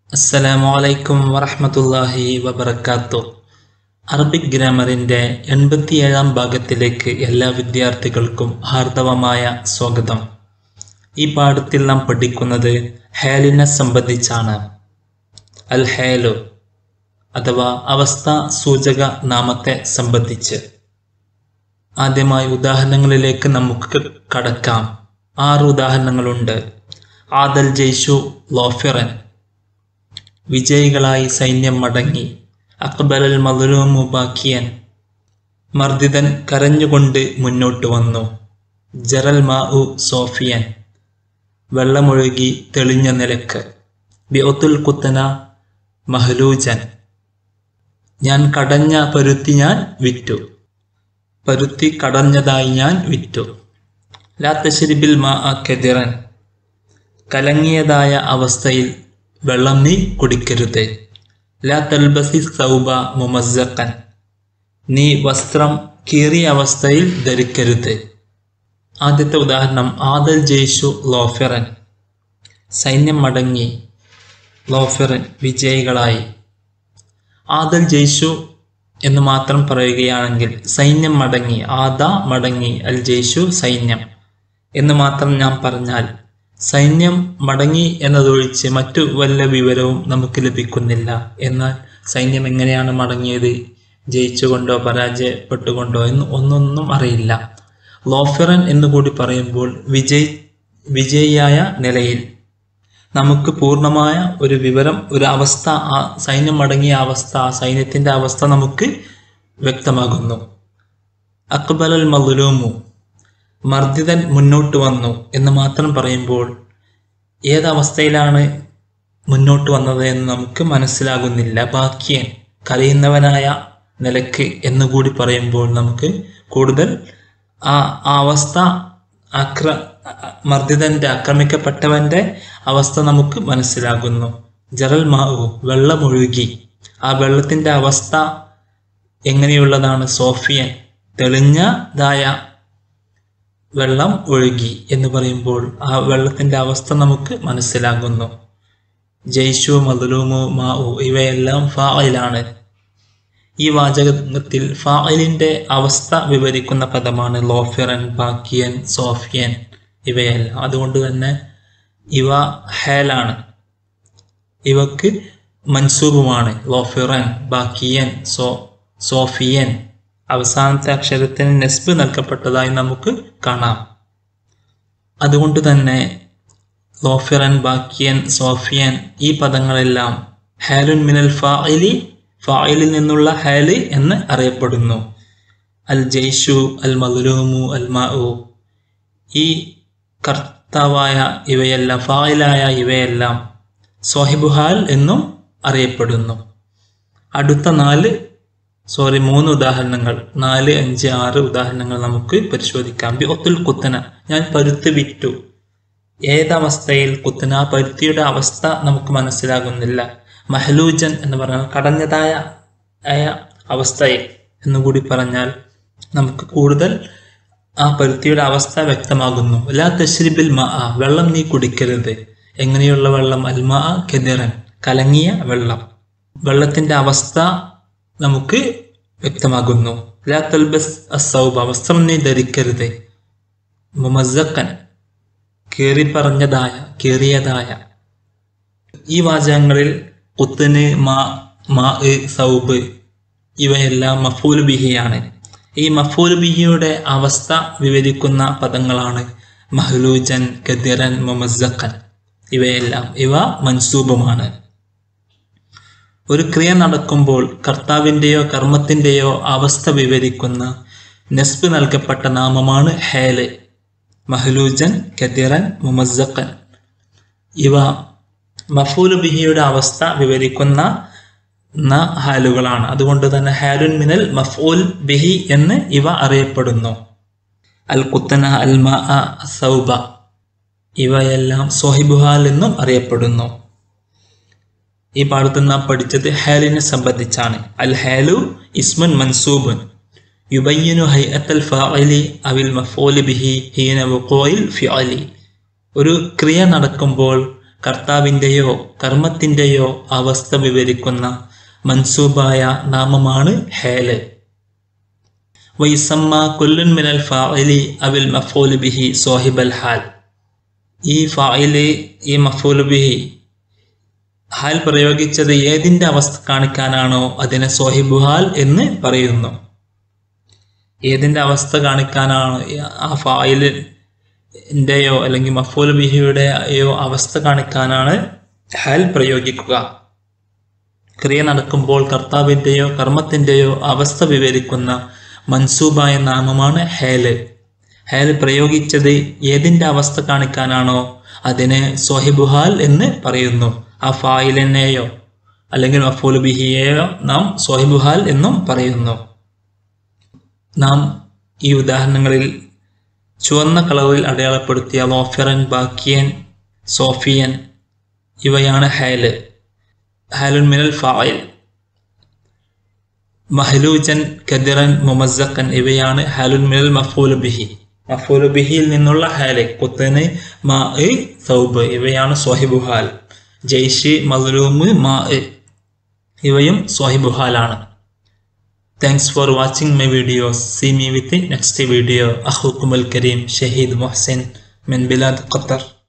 അസ്സലാമു അലൈക്കും വറഹ്മത്തുള്ളാഹി വബറകാത്തു അറബിക് ഗ്രാമറിൻ്റെ എൺപത്തിയേഴാം ഭാഗത്തിലേക്ക് എല്ലാ വിദ്യാർത്ഥികൾക്കും ഹാർദവമായ സ്വാഗതം ഈ പാഠത്തിൽ നാം പഠിക്കുന്നത് ഹാലിനെ സംബന്ധിച്ചാണ് അൽ ഹാലു അഥവാ അവസ്ഥ സൂചക നാമത്തെ സംബന്ധിച്ച് ആദ്യമായി ഉദാഹരണങ്ങളിലേക്ക് നമുക്ക് കടക്കാം ആറ് ഉദാഹരണങ്ങളുണ്ട് ആദൽ ജയ്ഷു ലോഫിറൻ വിജയികളായി സൈന്യം മടങ്ങി അക്ബലൽ മധുരമു ബാക്കിയൻ മർദിതൻ കരഞ്ഞുകൊണ്ട് മുന്നോട്ട് വന്നു ജറൽ മാഉ സോഫിയൻ വെള്ളമൊഴുകി തെളിഞ്ഞ നിലക്ക് ബിഒത്തുൽ കുത്തന മഹലൂജൻ ഞാൻ കടഞ്ഞ പരുത്തി ഞാൻ വിറ്റു പരുത്തി കടഞ്ഞതായി ഞാൻ വിറ്റു ലാ തശ്രിബിൽ മാ കെതിറൻ കലങ്ങിയതായ അവസ്ഥയിൽ വെള്ളം നീ കുടിക്കരുത് ലാ തൽബസി സൗബ മുമസ്സക്കൻ നീ വസ്ത്രം കീറിയ അവസ്ഥയിൽ ധരിക്കരുത് ആദ്യത്തെ ഉദാഹരണം ആദൽ ജയ്ഷു ലോഫിറൻ സൈന്യം മടങ്ങി ലോഫിറൻ വിജയികളായി ആദൽ ജയ്ഷു എന്ന് മാത്രം പറയുകയാണെങ്കിൽ സൈന്യം മടങ്ങി ആദ മടങ്ങി അൽ ജയ്ഷു സൈന്യം എന്ന് മാത്രം ഞാൻ പറഞ്ഞാൽ സൈന്യം മടങ്ങി എന്നതൊഴിച്ച് മറ്റു വല്ല വിവരവും നമുക്ക് ലഭിക്കുന്നില്ല എന്നാൽ സൈന്യം എങ്ങനെയാണ് മടങ്ങിയത് ജയിച്ചുകൊണ്ടോ പരാജയപ്പെട്ടുകൊണ്ടോ എന്ന് ഒന്നൊന്നും അറിയില്ല ലോഫിറൻ എന്നുകൂടി പറയുമ്പോൾ വിജയ് വിജയിയായ നിലയിൽ നമുക്ക് പൂർണ്ണമായ ഒരു വിവരം ഒരു അവസ്ഥ ആ സൈന്യം മടങ്ങിയ അവസ്ഥ ആ സൈന്യത്തിൻ്റെ അവസ്ഥ നമുക്ക് വ്യക്തമാകുന്നു അക്ബലൽ മലുലൂമു മർദ്ദിതൻ മുന്നോട്ട് വന്നു എന്ന് മാത്രം പറയുമ്പോൾ ഏതവസ്ഥയിലാണ് മുന്നോട്ട് വന്നത് എന്ന് നമുക്ക് മനസ്സിലാകുന്നില്ല ബാക്കിയൻ കരയുന്നവനായ നിലക്ക് എന്നുകൂടി പറയുമ്പോൾ നമുക്ക് കൂടുതൽ ആ ആ അവസ്ഥ ആക്ര മർദ്ദിതന്റെ ആക്രമിക്കപ്പെട്ടവന്റെ അവസ്ഥ നമുക്ക് മനസ്സിലാകുന്നു ജറൽ മാവു വെള്ളമൊഴുകി ആ വെള്ളത്തിന്റെ അവസ്ഥ എങ്ങനെയുള്ളതാണ് സോഫിയൻ തെളിഞ്ഞതായ വെള്ളം ഒഴുകി എന്ന് പറയുമ്പോൾ ആ വെള്ളത്തിന്റെ അവസ്ഥ നമുക്ക് മനസ്സിലാകുന്നു ജയ്ഷു മധുലൂമു മാഉ ഇവയെല്ലാം ഫായിലാണ് ഈ വാചകത്തിൽ ഫായിലിന്റെ അവസ്ഥ വിവരിക്കുന്ന പദമാണ് ലോഫിറൻ ബാക്കിയൻ സോഫിയൻ ഇവയെല്ലാം അതുകൊണ്ട് തന്നെ ഇവ ഹേലാണ് ഇവക്ക് മൻസൂബുമാണ് ലോഫിറൻ ബാക്കിയൻ സോ സോഫിയൻ അവസാനത്തെ അക്ഷരത്തിന് നെസ്ബ് നൽകപ്പെട്ടതായി നമുക്ക് കാണാം അതുകൊണ്ട് തന്നെ ലോഫിറൻ ബാക്കിയൻ സോഫിയൻ ഈ പദങ്ങളെല്ലാം ഹാലുൻ മിനൽ ഫായിലി ഫായിലിൽ നിന്നുള്ള ഹാല് എന്ന് അറിയപ്പെടുന്നു അൽ ജയ്ഷു അൽ മധുലൂമു അൽ മാഉ ഈ കർത്താവായ ഇവയെല്ലാം ഫായിലായ ഇവയെല്ലാം സോഹിബുഹാൽ എന്നും അറിയപ്പെടുന്നു അടുത്ത നാല് സോറി മൂന്ന് ഉദാഹരണങ്ങൾ നാല് അഞ്ച് ആറ് ഉദാഹരണങ്ങൾ നമുക്ക് പരിശോധിക്കാം ബി ഒത്തുൽ കുത്തന ഞാൻ പരുത്ത് വിറ്റു ഏതവസ്ഥയിൽ കുത്തന പരുത്തിയുടെ അവസ്ഥ നമുക്ക് മനസ്സിലാകുന്നില്ല മഹലൂജൻ എന്ന് പറഞ്ഞാൽ കടഞ്ഞതായ ആയ അവസ്ഥയിൽ എന്നുകൂടി പറഞ്ഞാൽ നമുക്ക് കൂടുതൽ ആ പരുത്തിയുടെ അവസ്ഥ വ്യക്തമാകുന്നു ലാ തശ്രിബിൽ മ ആ വെള്ളം നീ കുടിക്കരുത് എങ്ങനെയുള്ള വെള്ളം അൽമ കെതിറൻ കലങ്ങിയ വെള്ളം വെള്ളത്തിന്റെ അവസ്ഥ നമുക്ക് വ്യക്തമാകുന്നു ലാ തൽബസ് അസൗബ വസ്ത്രം നീ ധരിക്കരുത് മുമസക്കൻ കീറി പറഞ്ഞതായ കീറിയതായ ഈ വാചകങ്ങളിൽ കുത്തന് മാ മാ സൗബ് ഇവയെല്ലാം മഫൂൽ ബിഹിയാണ് ഈ മഫൂൽ ബിഹിയുടെ അവസ്ഥ വിവരിക്കുന്ന പദങ്ങളാണ് മഹ്ലൂജൻ കദിറൻ മുമസക്കൻ ഇവയെല്ലാം ഇവ മൻസൂബുമാണ് ഒരു ക്രിയ നടക്കുമ്പോൾ കർത്താവിൻ്റെയോ കർമ്മത്തിൻ്റെയോ അവസ്ഥ വിവരിക്കുന്ന നെസ്ബ് നൽകപ്പെട്ട നാമമാണ് ഹേല് മഹ്ലൂജൻ കദിറൻ മുമസക്കൻ ഇവ മഫൂൽ ബിഹിയുടെ അവസ്ഥ വിവരിക്കുന്ന ഹാലുകളാണ് അതുകൊണ്ട് തന്നെ ഹാലുൻ മിനൽ മഫൂൽ ബിഹി എന്ന് ഇവ അറിയപ്പെടുന്നു അൽ കുത്തന അൽ മ സൗബ ഇവയെല്ലാം സോഹിബുഹാൽ എന്നും അറിയപ്പെടുന്നു ഈ പാഠത്തിൽ നാം പഠിച്ചത് ഹാലിനെ സംബന്ധിച്ചാണ് അൽ ഹാലു ഇസ്മുൻ മൻസൂബുൻ യുബയ്യനു ഹൈഅത്തൽ ഫാഇലി അവിൽ മഫൂലി ബിഹി ഹീന വുഖൂഇൽ ഫിഅലി ഒരു ക്രിയ നടക്കുമ്പോൾ കർത്താവിൻ്റെയോ കർമ്മത്തിൻ്റെയോ അവസ്ഥ വിവരിക്കുന്ന മൻസൂബായ നാമമാണ് ഹേല് വൈസമ്മ കുല്ലുൻ മിനൽ ഫാഇലി അവിൽ മഫൂൽ ബിഹി സോഹിബൽ ഹാൽ ഈ ഫായില് ഈ മഫൂൽ ബിഹി ഹാൽ പ്രയോഗിച്ചത് ഏതിൻ്റെ അവസ്ഥ കാണിക്കാനാണോ അതിനെ സോഹിബുഹാൽ എന്ന് പറയുന്നു ഏതിൻ്റെ അവസ്ഥ കാണിക്കാനാണ് ആ ഫായിലിൻ്റെയോ അല്ലെങ്കിൽ മഫൂൽ ബിഹിയുടെയോ അവസ്ഥ കാണിക്കാനാണ് ഹാൽ പ്രയോഗിക്കുക ക്രിയ നടക്കുമ്പോൾ കർത്താവിൻ്റെയോ കർമ്മത്തിൻ്റെയോ അവസ്ഥ വിവരിക്കുന്ന മൻസൂബായ നാമമാണ് ഹേല് ഹേൽ പ്രയോഗിച്ചത് ഏതിൻ്റെ അവസ്ഥ കാണിക്കാനാണോ അതിനെ സോഹിബുഹാൽ എന്ന് പറയുന്നു ആ ഫായിലിനെയോ അല്ലെങ്കിൽ മഫൂൽ ബിഹിയെയോ നാം സോഹിബുഹാൽ എന്നും പറയുന്നു നാം ഈ ഉദാഹരണങ്ങളിൽ ചുവന്ന കളറിൽ അടയാളപ്പെടുത്തിയ ലോഫിറൻ ബാക്കിയൻ സോഫിയൻ ഇവയാണ് ഹൈല് ഹാലുൻ മിനൽ ഫായിൽ മഹലൂജൻ കദിറൻ മുമസക്കൻ ഇവയാണ് ഹാലുൻ മിനൽ മഫൂൽ ബിഹി മഫൂൽ ബിഹിയിൽ നിന്നുള്ള ഹാല് കുത്തന് മാ സൗബ് ഇവയാണ് സോഹിബുഹാൽ ജയ്ഷി മദ്ലൂമ് മാ ഇവയും സോഹിബുഹാലാണ് Thanks for watching my videos. See me with the next video. أخوكم الكريم شهيد محسن من بلاد قطر